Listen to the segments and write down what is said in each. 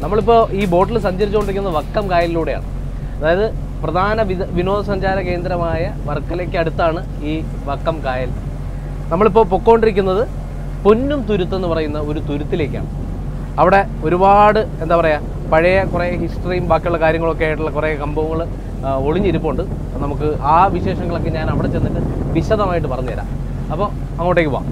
നമ്മളിപ്പോൾ ഈ ബോട്ടിൽ സഞ്ചരിച്ചുകൊണ്ടിരിക്കുന്നത് വക്കം കായലിലൂടെയാണ് അതായത് പ്രധാന വിത- വിനോദസഞ്ചാര കേന്ദ്രമായ വർക്കലയ്ക്ക് അടുത്താണ് ഈ വക്കം കായൽ നമ്മളിപ്പോൾ പൊക്കോണ്ടിരിക്കുന്നത് പൊന്നും തുരുത്തെന്ന് പറയുന്ന ഒരു തുരുത്തിലേക്കാണ് അവിടെ ഒരുപാട് എന്താ പറയുക പഴയ കുറേ ഹിസ്റ്ററിയും ബാക്കിയുള്ള കാര്യങ്ങളൊക്കെ ആയിട്ടുള്ള കുറേ സംഭവങ്ങൾ ഒളിഞ്ഞിരിപ്പുണ്ട് അപ്പോൾ നമുക്ക് ആ വിശേഷങ്ങളൊക്കെ ഞാൻ അവിടെ ചെന്നിട്ട് വിശദമായിട്ട് പറഞ്ഞുതരാം അപ്പോൾ അങ്ങോട്ടേക്ക് പോവാം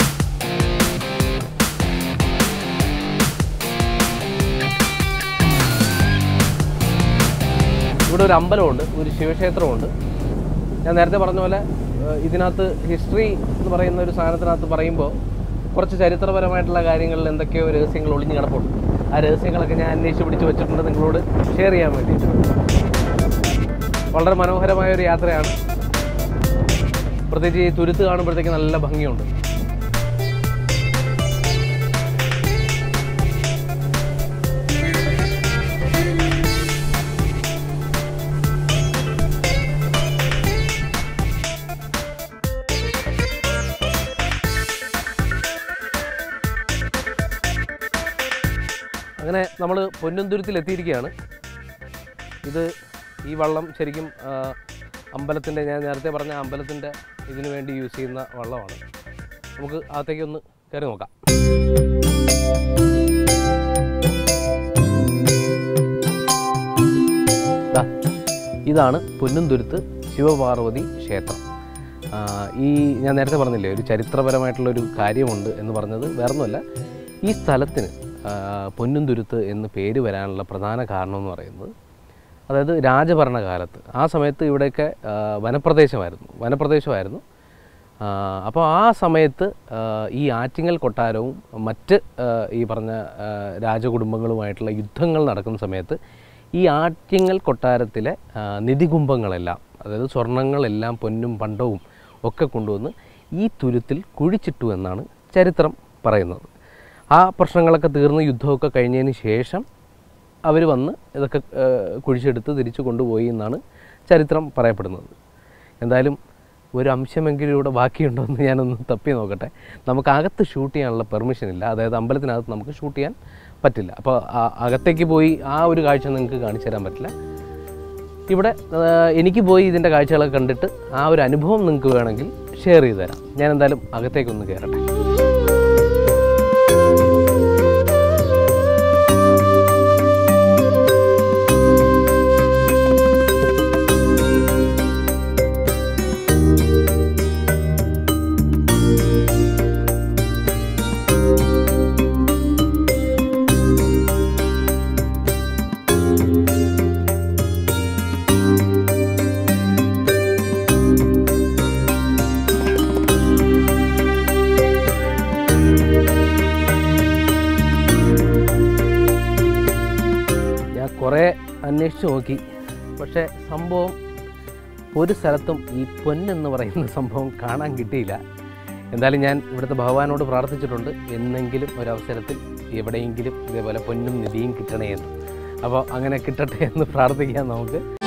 ഇവിടെ ഒരു അമ്പലമുണ്ട് ഒരു ശിവക്ഷേത്രമുണ്ട് ഞാൻ നേരത്തെ പറഞ്ഞ പോലെ ഏഹ്, ഇതിനകത്ത് ഹിസ്റ്ററി എന്ന് പറയുന്ന ഒരു സാധനത്തിനകത്ത് പറയുമ്പോൾ കുറച്ച് ചരിത്രപരമായിട്ടുള്ള കാര്യങ്ങളിൽ എന്തൊക്കെയോ രഹസ്യങ്ങൾ ഒളിഞ്ഞു കിടപ്പുണ്ട് ആ രഹസ്യങ്ങളൊക്കെ ഞാൻ അന്വേഷിച്ച് പിടിച്ച് വെച്ചിട്ടുണ്ട് നിങ്ങളോട് ഷെയർ ചെയ്യാൻ വേണ്ടിയിട്ട് വളരെ മനോഹരമായ ഒരു യാത്രയാണ് പ്രത്യേകിച്ച് ഈ തുരുത്ത് കാണുമ്പോഴത്തേക്ക് നല്ല ഭംഗിയുണ്ട് അങ്ങനെ നമ്മൾ പൊന്നുംതുരുത്തിൽ എത്തിയിരിക്കുകയാണ് ഇത് ഈ വള്ളം ശരിക്കും അമ്പലത്തിൻ്റെ ഞാൻ നേരത്തെ പറഞ്ഞ അമ്പലത്തിൻ്റെ ഇതിനു വേണ്ടി യൂസ് ചെയ്യുന്ന വള്ളമാണ് നമുക്ക് അകത്തേക്ക് ഒന്ന് കയറി നോക്കാം ദാ, ഇതാണ് പൊന്നുംതുരുത്ത് ശിവപാർവതി ക്ഷേത്രം ആ, ഈ ഞാൻ നേരത്തെ പറഞ്ഞില്ലേ ഒരു ചരിത്രപരമായിട്ടുള്ള ഒരു കാര്യമുണ്ട് എന്ന് പറഞ്ഞത് വേറൊന്നുമല്ല ഈ സ്ഥലത്തിന് ആ, പൊന്നുംതുരുത്ത് എന്ന് പേര് വരാനുള്ള പ്രധാന കാരണം എന്ന് പറയുന്നത് അതായത് രാജഭരണകാലത്ത് ആ സമയത്ത് ഇവിടെയൊക്കെ ആ, വനപ്രദേശമായിരുന്നു വനപ്രദേശമായിരുന്നു ആ, അപ്പോൾ ആ സമയത്ത് ആ, ഈ ആറ്റിങ്ങൽ കൊട്ടാരവും മറ്റ് ആ, ഈ പറഞ്ഞ ആ, രാജകുടുംബങ്ങളുമായിട്ടുള്ള യുദ്ധങ്ങൾ നടക്കുന്ന സമയത്ത് ഈ ആറ്റിങ്ങൽ കൊട്ടാരത്തിലെ ആ, നിധികുംഭങ്ങളെല്ലാം അതായത് സ്വർണങ്ങളെല്ലാം പൊന്നും പണ്ടവും ഒക്കെ കൊണ്ടുവന്ന് ഈ തുരുത്തിൽ കുഴിച്ചിട്ടു എന്നാണ് ചരിത്രം പറയുന്നത് ആ പ്രശ്നങ്ങളൊക്കെ തീർന്ന് യുദ്ധമൊക്കെ കഴിഞ്ഞതിന് ശേഷം അവർ വന്ന് ഇതൊക്കെ ആ, കുഴിച്ചെടുത്ത് തിരിച്ചു കൊണ്ടുപോയി എന്നാണ് ചരിത്രം പറയപ്പെടുന്നത് എന്തായാലും ഒരു അംശമെങ്കിലും ഇവിടെ ബാക്കിയുണ്ടോ എന്ന് ഞാനൊന്ന് തപ്പി നോക്കട്ടെ നമുക്ക് അകത്ത് ഷൂട്ട് ചെയ്യാനുള്ള പെർമിഷൻ ഇല്ല അതായത് അമ്പലത്തിനകത്ത് നമുക്ക് ഷൂട്ട് ചെയ്യാൻ പറ്റില്ല അപ്പോൾ ആ- അകത്തേക്ക് പോയി ആ ഒരു കാഴ്ച നിങ്ങൾക്ക് കാണിച്ചു തരാൻ പറ്റില്ല ഇവിടെ ആ, എനിക്ക് പോയി ഇതിൻ്റെ കാഴ്ചകളൊക്കെ കണ്ടിട്ട് ആ ഒരു അനുഭവം നിങ്ങൾക്ക് വേണമെങ്കിൽ ഷെയർ ചെയ്ത് തരാം ഞാൻ എന്തായാലും അകത്തേക്കൊന്ന് കയറട്ടെ ഞാൻ കുറേ അന്വേഷിച്ച് നോക്കി പക്ഷേ സംഭവം ഒരു സ്ഥലത്തും ഈ പൊന്നെന്ന് പറയുന്ന സംഭവം കാണാൻ കിട്ടിയില്ല എന്തായാലും ഞാൻ ഇവിടുത്തെ ഭഗവാനോട് പ്രാർത്ഥിച്ചിട്ടുണ്ട് എന്നെങ്കിലും ഒരവസരത്തിൽ എവിടെയെങ്കിലും ഇതേപോലെ പൊന്നും നിധിയും കിട്ടണേ എന്ന് അപ്പോൾ അങ്ങനെ കിട്ടട്ടെ എന്ന് പ്രാർത്ഥിക്കാം നമുക്ക്